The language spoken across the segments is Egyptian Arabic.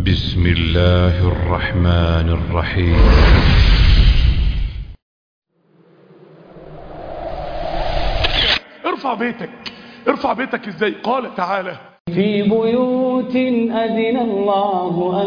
بسم الله الرحمن الرحيم ارفع بيتك ارفع بيتك ازاي قال تعالى في بيوت أذن الله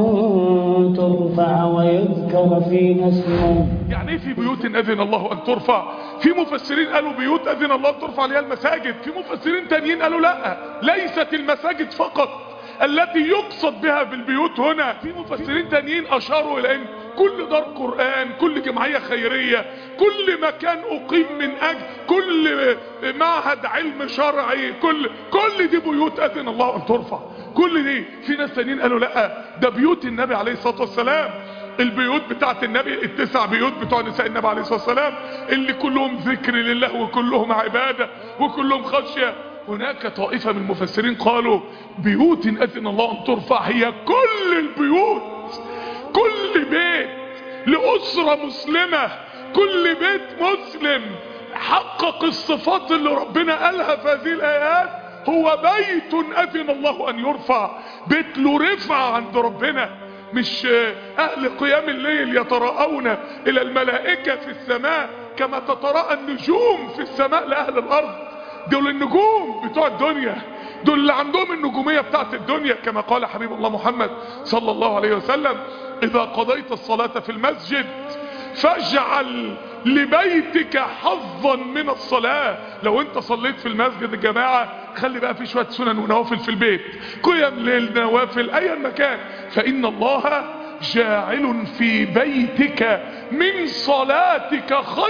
أن ترفع ويذكر فيها اسمه يعني ايه في بيوت اذن الله ان ترفع في مفسرين قالوا بيوت اذن الله ان ترفع ليها المساجد في مفسرين تانيين قالوا لا ليست المساجد فقط التي يقصد بها بالبيوت هنا في مفسرين تانيين اشاروا الى ان كل دار قرآن كل جمعية خيرية كل مكان اقيم من اجل كل معهد علم شرعي كل كل دي بيوت اذن الله ان ترفع كل دي في ناس تانيين قالوا لا ده بيوت النبي عليه الصلاة والسلام البيوت بتاعت النبي التسع بيوت بتوع نساء النبي عليه الصلاة والسلام اللي كلهم ذكر لله وكلهم عبادة وكلهم خشية هناك طائفة من المفسرين قالوا بيوت أذن الله أن ترفع هي كل البيوت كل بيت لأسرة مسلمة كل بيت مسلم حقق الصفات اللي ربنا قالها في هذه الآيات هو بيت أذن الله أن يرفع بيت له رفع عند ربنا مش أهل قيام الليل يتراءون إلى الملائكة في السماء كما تتراءى النجوم في السماء لأهل الأرض دول النجوم بتوع الدنيا دول اللي عندهم النجومية بتاعت الدنيا كما قال حبيب الله محمد صلى الله عليه وسلم إذا قضيت الصلاة في المسجد فاجعل لبيتك حظا من الصلاة لو انت صليت في المسجد الجماعة خلي بقى في شوية سنن ونوافل في البيت قيم ليل نوافل اي مكان فإن الله جاعل في بيتك من صلاتك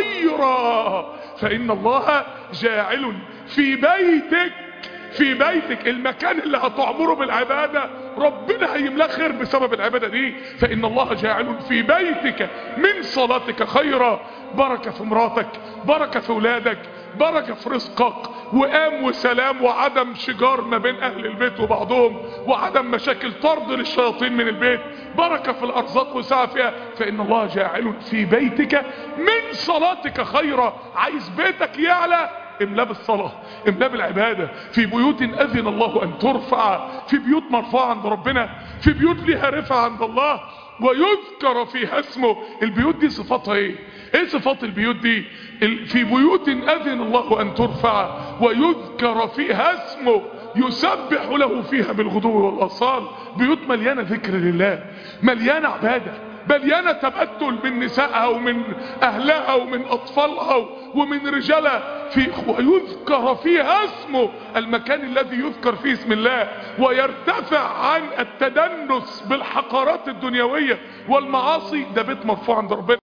خيرا فإن الله جاعل في بيتك في بيتك المكان اللي هتعمره بالعبادة ربنا هيملاه خير بسبب العبادة دي فإن الله جاعل في بيتك من صلاتك خيرا بركة في مراتك بركة في ولادك بركة في رزقك وقام وسلام وعدم شجار ما بين أهل البيت وبعضهم وعدم مشاكل طرد للشياطين من البيت بركة في الأرزاق وسعة فيها فإن الله جاعل في بيتك من صلاتك خيرا عايز بيتك يعلى املاه بالصلاة املاه بالعبادة في بيوت اذن الله ان ترفع في بيوت مرفوعة عند ربنا في بيوت لها رفع عند الله ويذكر فيها اسمه البيوت دي صفاتها ايه ايه صفات البيوت دي في بيوت اذن الله ان ترفع ويذكر فيها اسمه يسبح له فيها بالغدو والاصال بيوت مليانة ذكر لله مليانة عبادة مليانة تبتل من نسائها ومن اهلها ومن اطفالها ومن رجالها في ويذكر فيها اسمه المكان الذي يذكر فيه اسم الله ويرتفع عن التدنس بالحقارات الدنيوية والمعاصي ده بيت مرفوع عند ربنا